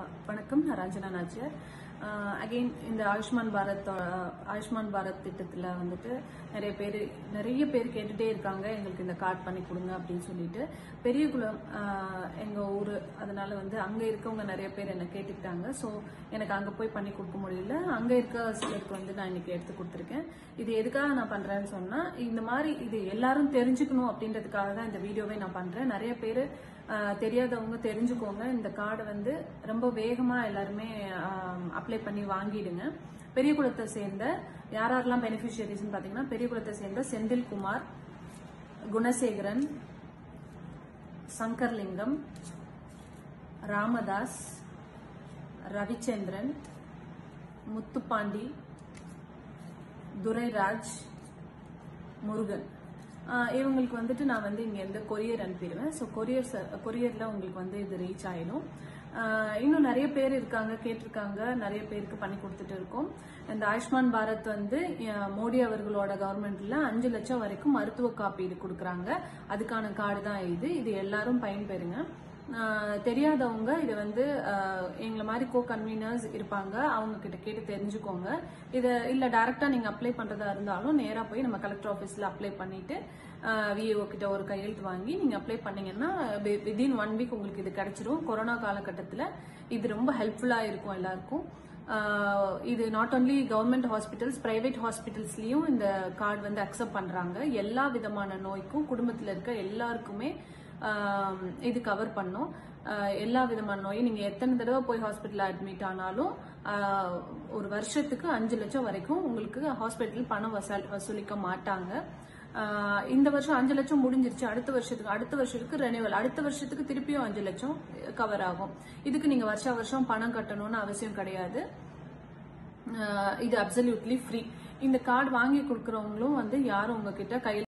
வணக்கம் நான் ரஞ்சனா நாச்சியார் அகெயின் இந்த ஆயுஷ்மான் பாரத் ஆயுஷ்மான் பாரத் திட்டத்தில் வந்துட்டு நிறைய பேர் நிறைய பேர் கேட்டுட்டே இருக்காங்க எங்களுக்கு இந்த கார்டு பண்ணி கொடுங்க அப்படின்னு சொல்லிட்டு பெரியகுளம் எங்கள் ஊர் அதனால வந்து அங்கே இருக்கவங்க நிறைய பேர் என்னை கேட்டுக்கிட்டாங்க ஸோ எனக்கு அங்கே போய் பண்ணி கொடுக்க முடியல அங்கே இருக்க சிலருக்கு வந்து நான் இன்னைக்கு எடுத்து கொடுத்துருக்கேன் இது எதுக்காக நான் பண்ணுறேன்னு சொன்னால் இந்த மாதிரி இது எல்லாரும் தெரிஞ்சுக்கணும் அப்படின்றதுக்காக தான் இந்த வீடியோவை நான் பண்ணுறேன் நிறைய பேர் ஆஹ் தெரியாதவங்க தெரிஞ்சுக்கோங்க இந்த கார்டை வந்து ரொம்ப வேகமா எல்லாருமே அப்ளை பண்ணி வாங்கிடுங்க பெரியகுளத்தை சேர்ந்த யார் யாரெல்லாம் பெனிஃபிஷியரிஸ்னு பார்த்தீங்கன்னா பெரியகுளத்தை சேர்ந்த செந்தில்குமார் குணசேகரன் சங்கர்லிங்கம் ராமதாஸ் ரவிச்சந்திரன் முத்துப்பாண்டி துரைராஜ் முருகன் ஆஹ் இவங்களுக்கு வந்துட்டு நான் வந்து இங்கேருந்து கொரியர் அனுப்பிடுவேன் ஸோ கொரியர் கொரியரில் உங்களுக்கு வந்து இது ரீச் ஆயிடும் ஆஹ் இன்னும் நிறைய பேர் இருக்காங்க கேட்டிருக்காங்க நிறைய பேருக்கு பண்ணி கொடுத்துட்டு இருக்கோம் இந்த ஆயுஷ்மான் பாரத் வந்து அஹ் மோடி அவர்களோட கவர்மெண்ட்ல அஞ்சு லட்சம் வரைக்கும் மருத்துவ காப்பீடு கொடுக்குறாங்க அதுக்கான கார்டு தான் இது இது எல்லாரும் பயன்பெறுங்க ஆஹ் தெரியாதவங்க இதை வந்து ஆஹ் எங்களை மாதிரி கோ கன்வீனர்ஸ் இருப்பாங்க அவங்க கிட்ட கேட்டு தெரிஞ்சுக்கோங்க இதை இல்ல டைரக்டா நீங்க அப்ளை பண்றதா இருந்தாலும் நேரா போய் நம்ம கலெக்டர் ஆஃபீஸ்ல அப்ளை பண்ணிட்டு விஏஓ கிட்ட ஒரு கையெழுத்து வாங்கி நீங்க அப்ளை பண்ணீங்கன்னா விதின் ஒன் வீக் உங்களுக்கு இது கிடைச்சிரும் கொரோனா காலகட்டத்தில் இது ரொம்ப ஹெல்ப்ஃபுல்லா இருக்கும் எல்லாருக்கும் ஆஹ் இது not only government hospitals private ஹாஸ்பிட்டல்ஸ்லயும் இந்த கார்டு வந்து அக்செப்ட் பண்றாங்க எல்லா விதமான நோய்க்கும் குடும்பத்தில் இருக்க எல்லாருக்குமே ஆஹ் இது கவர் பண்ணும் ஆஹ் எல்லா விதமான நோயும் நீங்க எத்தனை தடவை போய் ஹாஸ்பிட்டல் அட்மிட் ஆனாலும் ஆஹ் ஒரு வருஷத்துக்கு அஞ்சு லட்சம் வரைக்கும் உங்களுக்கு ஹாஸ்பிட்டல் பணம் வசூல் வசூலிக்க மாட்டாங்க ஆஹ் இந்த வருஷம் அஞ்சு லட்சம் முடிஞ்சிருச்சு அடுத்த வருஷத்துக்கு அடுத்த வருஷத்துக்கு ரெனிவல் அடுத்த வருஷத்துக்கு திருப்பியும் அஞ்சு லட்சம் கவர் ஆகும் இதுக்கு நீங்க வருஷா வருஷம் பணம் கட்டணும்னு அவசியம் கிடையாது ஆஹ் இது அப்சல்யூட்லி ஃப்ரீ இந்த கார்டு வாங்கி கொடுக்கறவங்களும் வந்து யாரும் உங்ககிட்ட கையில்